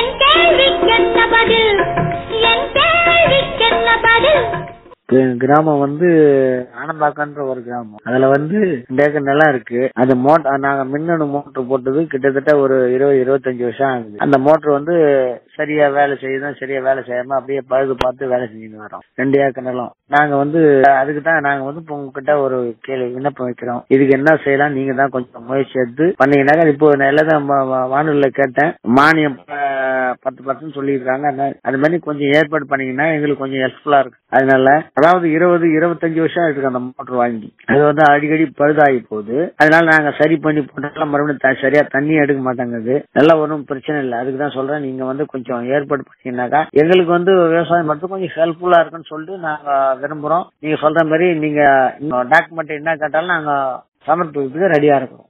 என் கேள்விக்கென்ன பதில் என் கேள்விக்கென்ன பதில் கி- கிராமம் வந்து ஆனந்தாக்கன்ற ஒரு கிராமம் அதுல வந்து ரெண்டு ஏக்கர் நிலம் இருக்கு அந்த மோட்டர் நாங்க மின்னணு மோட்டர் போட்டது கிட்டத்தட்ட ஒரு இருபது இருபத்தஞ்சு வருஷம் ஆகுது அந்த மோட்டர் வந்து சரியா வேலை செய்யுதும் சரியா வேலை செய்யாம அப்படியே பழுது பார்த்து வேலை செஞ்சுட்டு வரோம் ரெண்டு ஏக்கர் நிலம் நாங்க வந்து அதுக்கு தான் நாங்க வந்து இப்ப உங்ககிட்ட ஒரு கேள்வி விண்ணப்பம் வைக்கிறோம் இதுக்கு என்ன செய்யலாம் நீங்க தான் கொஞ்சம் முயற்சி எடுத்து பண்ணீங்கன்னாக்க இப்போ நல்லதான் வானொலியில கேட்டேன் மானியம் அஹ், பத்து பர்சன்ட் சொல்லியிருக்காங்க அதனால அது மாதிரி கொஞ்சம் ஏற்பாடு பண்ணீங்கன்னா எங்களுக்கு கொஞ்சம் ஹெல்ப்ஃபுல்லா இருக்கு அதனால அதாவது இருபது இருபத்தஞ்சு வருஷம் இருக்கு அந்த மோட்டர் வாங்கி அது வந்து அடிக்கடி பழுதாகி போகுது அதனால நாங்க சரி பண்ணி போட்டாலும் மறுபடியும் த- சரியா தண்ணி எடுக்க மாட்டேங்குது நல்லா ஒன்றும் பிரச்சனை இல்லை அதுக்கு தான் சொல்றேன் நீங்க வந்து கொஞ்சம் ஏற்பாடு பண்ணீங்கன்னாக்கா எங்களுக்கு வந்து விவசாயம் மட்டும் கொஞ்சம் ஹெல்ப்ஃபுல்லா இருக்குன்னு சொல்லிட்டு நாங்க விரும்புறோம் நீங்க சொல்ற மாதிரி நீங்க டாக்குமெண்ட் என்ன கேட்டாலும் நாங்க சமர்ப்பிக்கிறதுக்கு ரெடியா இருக்கிறோம்